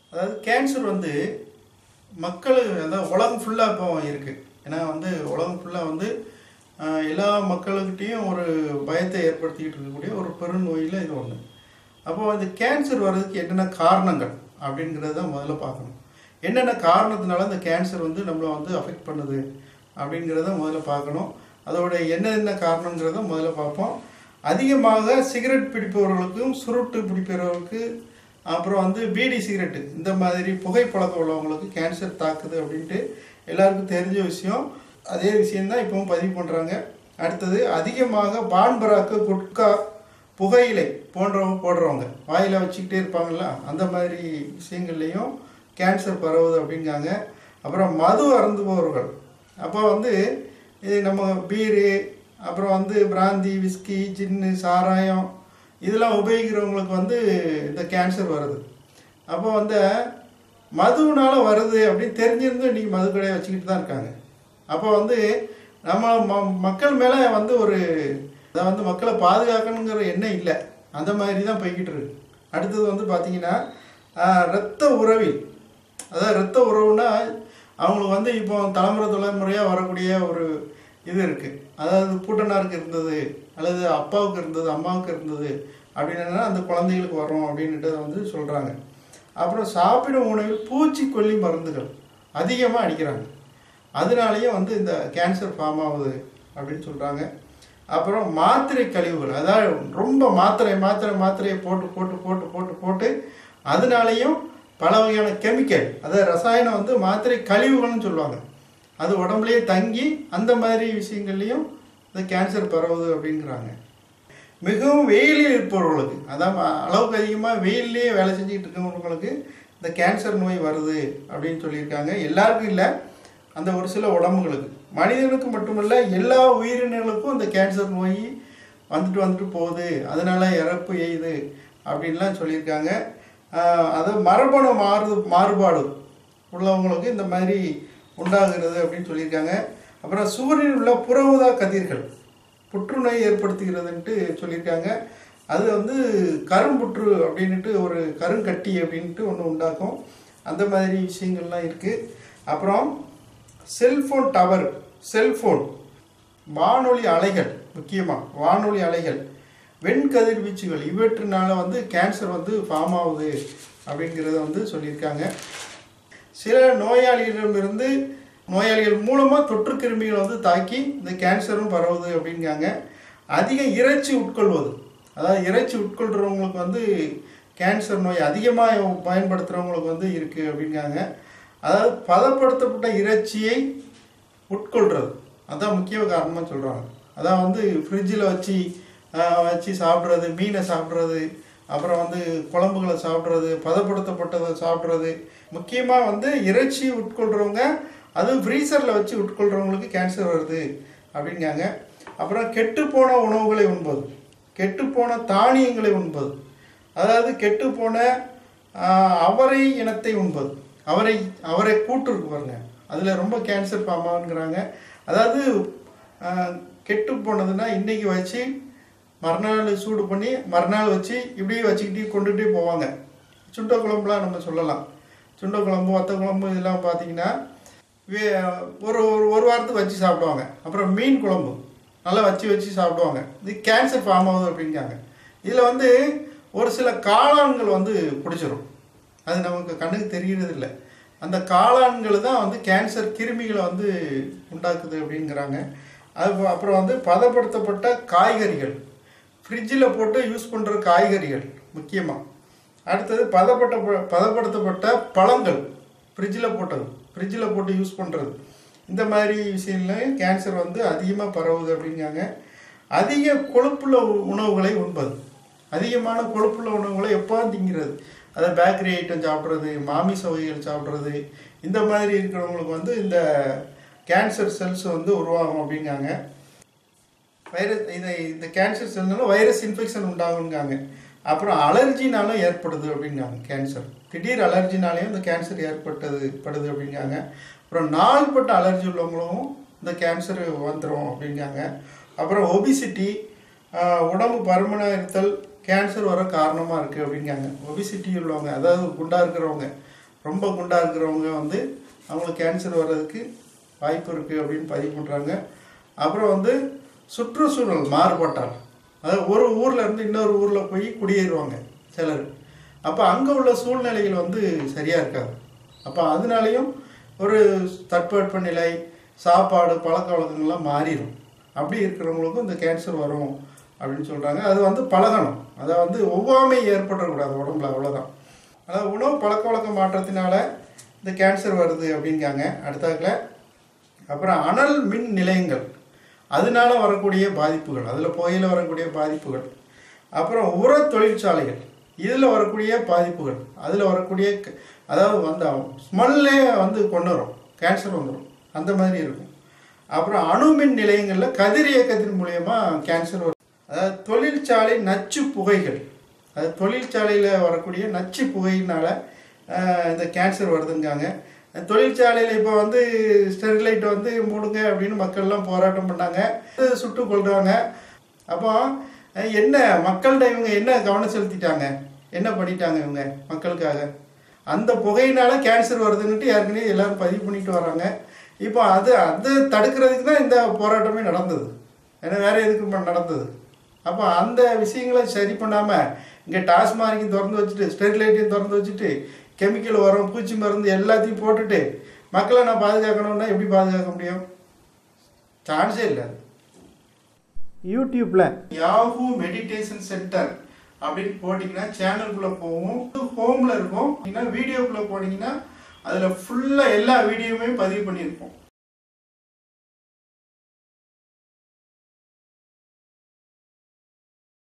அதாவது கேன்சர் வந்து மக்கள் அதாவது உலகம் ஃபுல்லாக இப்போ இருக்குது ஏன்னா வந்து உலகம் ஃபுல்லாக வந்து ஆஹ், எல்லா மக்களுக்கிட்டேயும் ஒரு பயத்தை ஏற்படுத்திக்கிட்டு இருக்கக்கூடிய ஒரு பெருநோயில் இது ஒன்று அப்போ இந்த கேன்சர் வர்றதுக்கு என்னென்ன காரணங்கள் அப்படிங்கிறத தான் முதல்ல பார்க்கணும் என்னென்ன காரணத்தினால இந்த கேன்சர் வந்து நம்மளை வந்து அஃபெக்ட் பண்ணுது அப்படிங்கிறத முதல்ல பார்க்கணும் அதோட என்னென்ன காரணங்கிறத முதல்ல பார்ப்போம் அதிகமாக சிகரெட் பிடிப்பவர்களுக்கும் சுருட்டு பிடிப்பவர்களுக்கு அப்புறம் வந்து பீடி சிகரெட்டு இந்த மாதிரி புகைப்பழக்கம் உள்ளவங்களுக்கு கேன்சர் தாக்குது அப்படின்ட்டு எல்லாருக்கும் தெரிஞ்ச விஷயம் அதே விஷயம்தான் இப்பவும் பதிவு பண்ணுறாங்க அடுத்தது அதிகமாக பான்பராக்கு குட்கா புகையிலை போன்றவங்க போடுறவங்க வாயில் வச்சுக்கிட்டே இருப்பாங்கல்ல அந்த மாதிரி விஷயங்கள்லையும் கேன்சர் பரவுது அப்படிங்காங்க அப்புறம் மது அருந்துபவர்கள் அப்போ வந்து இது நம்ம பீரு அப்புறம் வந்து பிராந்தி விஸ்கி ஜின்னு சாராயம் இதெல்லாம் உபயோகிக்கிறவங்களுக்கு வந்து இந்த கேன்சர் வருது அப்போ வந்து மதுனால வருது அப்படின்னு தெரிஞ்சிருந்து இன்றைக்கி மது கடையை வச்சுக்கிட்டு தான் இருக்காங்க அப்போ வந்து நம்ம ம மக்கள் மேலே வந்து ஒரு அதை வந்து மக்களை பாதுகாக்கணுங்கிற எண்ணம் இல்லை அந்த மாதிரி தான் போய்கிட்டு இருக்கு அடுத்தது வந்து பார்த்தீங்கன்னா ஆஹ், இரத்த உறவில் அதாவது இரத்த உறவுனா அவங்களுக்கு வந்து இப்போ தலைமுறை தலைமுறையாக வரக்கூடிய ஒரு இது இருக்குது அதாவது பூட்டனாருக்கு இருந்தது அல்லது அப்பாவுக்கு இருந்தது அம்மாவுக்கு இருந்தது அப்படின்னா அந்த குழந்தைகளுக்கு வரும் அப்படின்ட்டு வந்து சொல்கிறாங்க அப்புறம் சாப்பிடும் உணவில் பூச்சிக்கொல்லி மருந்துகள் அதிகமாக அடிக்கிறாங்க அதனாலேயும் வந்து இந்த கேன்சர் ஃபார்ம் ஆகுது அப்படின்னு சொல்கிறாங்க அப்புறம் மாத்திரை கழிவுகள் அதாவது ரொம்ப மாத்திரை மாத்திரை மாத்திரையை போட்டு போட்டு போட்டு போட்டு போட்டு அதனாலேயும் பல வகையான கெமிக்கல் அதாவது ரசாயனம் வந்து மாத்திரை கழிவுகள்னு சொல்லுவாங்க அது உடம்புலயே தங்கி அந்த மாதிரி விஷயங்கள்லையும் இந்த கேன்சர் பரவுது அப்படிங்கிறாங்க மிகவும் வெயிலில் இருப்பவர்களுக்கு அதான் அளவுக்கு அதிகமாக வெயில்லையே வேலை செஞ்சுக்கிட்டு இருக்கவங்களுக்கு இந்த கேன்சர் நோய் வருது அப்படின்னு சொல்லியிருக்காங்க எல்லாருக்கும் இல்லை அந்த ஒரு சில உடம்புகளுக்கு மனிதனுக்கு மட்டுமல்ல எல்லா உயிரினங்களுக்கும் இந்த கேன்சர் நோய் வந்துட்டு வந்துட்டு போகுது அதனால இறப்பு எய்யுது அப்படின்லாம் சொல்லியிருக்காங்க ஆஹ் அது மரபணு மாறு மாறுபாடு உள்ளவங்களுக்கு இந்த மாதிரி உண்டாகிறது அப்படின்னு சொல்லியிருக்காங்க அப்புறம் சூரியனில் உள்ள புற ஊதா கதிர்கள் புற்றுநோய் ஏற்படுத்துகிறதுன்ட்டு சொல்லியிருக்காங்க அது வந்து கரும்புற்று அப்படின்ட்டு ஒரு கருங்கட்டி அப்படின்ட்டு ஒன்று உண்டாக்கும் அந்த மாதிரி விஷயங்கள்லாம் இருக்குது அப்புறம் செல்ஃபோன் டவர் செல்ஃபோன் வானொலி அலைகள் முக்கியமாக வானொலி அலைகள் வெண்கதிர்வீச்சுகள் இவற்றினால வந்து கேன்சர் வந்து ஃபார்ம் ஆகுது அப்படிங்கிறத வந்து சொல்லியிருக்காங்க சில நோயாளிகளிடமிருந்து நோயாளிகள் மூலமாக தொற்று கிருமிகள் வந்து தாக்கி இந்த கேன்சரும் பரவுது அப்படிங்காங்க அதிக இறைச்சி உட்கொள்வது அதாவது இறைச்சி உட்கொள்கிறவங்களுக்கு வந்து கேன்சர் நோய் அதிகமாக பயன்படுத்துகிறவங்களுக்கு வந்து இருக்குது அப்படிங்காங்க அதாவது பதப்படுத்தப்பட்ட இறைச்சியை உட்கொள்கிறது அதான் முக்கிய காரணமாக சொல்கிறாங்க அதான் வந்து ஃப்ரிட்ஜில் வச்சு ஆஹ், வச்சு சாப்பிட்றது மீனை சாப்பிட்றது அப்புறம் வந்து குழம்புகளை சாப்பிட்றது பதப்படுத்தப்பட்டதை சாப்பிட்றது முக்கியமாக வந்து இறைச்சி உட்கொள்கிறவங்க அதுவும் ஃப்ரீசரில் வச்சு உட்கொள்கிறவங்களுக்கு கேன்சர் வருது அப்படிங்காங்க அப்புறம் கெட்டுப்போன உணவுகளை உண்பது கெட்டுப்போன தானியங்களை உண்பது அதாவது கெட்டுப்போன ஆஹ், அவரை இனத்தை உண்பது அவரை அவரை கூட்டு இருக்கு பாருங்க அதில் ரொம்ப கேன்சர் பாமாங்கிறாங்க அதாவது ஆஹ், கெட்டு போனதுன்னா இன்னைக்கு வச்சு மறுநாள் சூடு பண்ணி மறுநாள் வச்சு இப்படியே வச்சுக்கிட்டே கொண்டுகிட்டே போவாங்க சுண்ட குழம்புலாம் நம்ம சொல்லலாம் சுண்ட குழம்பு வத்த குழம்பு இதெல்லாம் பார்த்தீங்கன்னா வே- ஒரு ஒரு ஒரு வாரத்துக்கு வச்சு சாப்பிடுவாங்க அப்புறம் மீன் குழம்பு நல்லா வச்சு வச்சு சாப்பிடுவாங்க இது கேன்சர் ஃபார்ம் ஆகுது அப்படிங்காங்க இதில் வந்து ஒரு சில காளான்கள் வந்து பிடிச்சிரும் அது நமக்கு கண்ணுக்கு தெரியறது இல்லை அந்த காளான்கள் தான் வந்து கேன்சர் கிருமிகளை வந்து உண்டாக்குது அப்படிங்கிறாங்க அது அப்புறம் வந்து பதப்படுத்தப்பட்ட காய்கறிகள் ஃப்ரிட்ஜில் போட்டு யூஸ் பண்ணுற காய்கறிகள் முக்கியமாக அடுத்தது பதப்பட்ட பதப்படுத்தப்பட்ட பழங்கள் ஃப்ரிட்ஜில் போட்டது ஃப்ரிட்ஜில் போட்டு யூஸ் பண்ணுறது இந்த மாதிரி விஷயங்களையும் கேன்சர் வந்து அதிகமாக பரவுது அப்படிங்காங்க அதிக கொழுப்புள்ள உ- உணவுகளை உண்பது அதிகமான கொழுப்புள்ள உணவுகளை எப்போ திங்கிறது அதை பேக்கரி ஐட்டம் சாப்பிட்றது மாமிச வகைகள் சாப்பிட்றது இந்த மாதிரி இருக்கிறவங்களுக்கு வந்து இந்த கேன்சர் செல்ஸ் வந்து உருவாகும் அப்படிங்காங்க வைரஸ் இந்த இந்த கேன்சர் செல்னால வைரஸ் இன்ஃபெக்ஷன் உண்டாகுங்காங்க அப்புறம் அலர்ஜினாலும் ஏற்படுது அப்படிங்காங்க கேன்சர் திடீர் அலர்ஜினாலேயும் இந்த கேன்சர் ஏற்பட்டது படுது அப்படிங்காங்க அப்புறம் நாள்பட்ட அலர்ஜி உள்ளவங்களும் இந்த கேன்சர் வந்துடும் அப்படிங்காங்க அப்புறம் ஒபிசிட்டி உடம்பு பருமனாக இருத்தல் கேன்சர் வர காரணமாக இருக்குது அப்படிங்காங்க ஒபிசிட்டி உள்ளவங்க அதாவது குண்டாக இருக்கிறவங்க ரொம்ப குண்டாக இருக்கிறவங்க வந்து அவங்களுக்கு கேன்சர் வர்றதுக்கு வாய்ப்பு இருக்குது அப்படின்னு பதிவு பண்ணுறாங்க அப்புறம் வந்து சுற்றுச்சூழல் மாறுபட்டால் அதாவது ஒரு ஊரில் இருந்து இன்னொரு ஊரில் போய் குடியேறுவாங்க சிலர் அப்போ அங்கே உள்ள சூழ்நிலைகள் வந்து சரியாக இருக்காது அப்போ அதனாலையும் ஒரு தட்பவெட்ப நிலை சாப்பாடு பழக்க வழக்கங்கள்லாம் மாறிடும் அப்படி இருக்கிறவங்களுக்கும் இந்த கேன்சர் வரும் அப்படின்னு சொல்கிறாங்க அது வந்து பழகணும் அதை வந்து ஒவ்வாமை ஏற்படக்கூடாது உடம்புல அவ்வளோதான் அதாவது உணவு பழக்க வழக்க மாற்றத்தினால இந்த கேன்சர் வருது அப்படிங்காங்க அடுத்தாக்கில் அப்புறம் அனல் மின் நிலையங்கள் அதனால வரக்கூடிய பாதிப்புகள் அதில் புகையில் வரக்கூடிய பாதிப்புகள் அப்புறம் உர தொழிற்சாலைகள் இதில் வரக்கூடிய பாதிப்புகள் அதில் வரக்கூடிய க- அதாவது வந்து ஸ்மெல்லே வந்து கொண்டு வரும் கேன்சர் வந்துடும் அந்த மாதிரி இருக்கும் அப்புறம் அணுமின் நிலையங்களில் கதிர் இயக்கத்தின் மூலயமா கேன்சர் வரும் அதாவது தொழிற்சாலை நச்சு புகைகள் அது தொழிற்சாலையில் வரக்கூடிய நச்சு புகையினால ஆஹ், இந்த கேன்சர் வருதுங்காங்க தொழிற்சாலையில் இப்போ வந்து ஸ்டெர்லைட் வந்து மூடுங்க அப்படின்னு மக்கள்லாம் போராட்டம் பண்ணாங்க இது சுட்டு கொள்றாங்க அப்போ அஹ், என்ன மக்கள்கிட்ட இவங்க என்ன கவனம் செலுத்திட்டாங்க என்ன பண்ணிட்டாங்க இவங்க மக்களுக்காக அந்த புகையினால கேன்சர் வருதுன்னுட்டு ஏற்கனவே எல்லாரும் பதிவு பண்ணிட்டு வராங்க இப்போ அது அது தடுக்கிறதுக்கு தான் இந்த போராட்டமே நடந்தது ஏன்னா வேற எதுக்கு ப- நடந்தது அப்போ அந்த விஷயங்களை சரி பண்ணாமல் இங்கே டாஸ்மார்க்கையும் திறந்து வச்சுட்டு ஸ்டெர்லைட்டையும் திறந்து வச்சுட்டு கெமிக்கல் உரம் பூச்சி மருந்து எல்லாத்தையும் போட்டுட்டு மக்களை நான் பாதுகாக்கணும்னா எப்படி பாதுகாக்க முடியும் சான்ஸே இல்லை யூடியூப்பில் யாஹூ மெடிடேஷன் சென்டர் அப்படின்னு போட்டிங்கன்னா சேனலுக்குள்ளே போகும் ஹோமில் இருக்கும் இல்லைன்னா வீடியோக்குள்ளே போனீங்கன்னா அதில் ஃபுல்லாக எல்லா வீடியோவுமே பதிவு பண்ணியிருப்போம்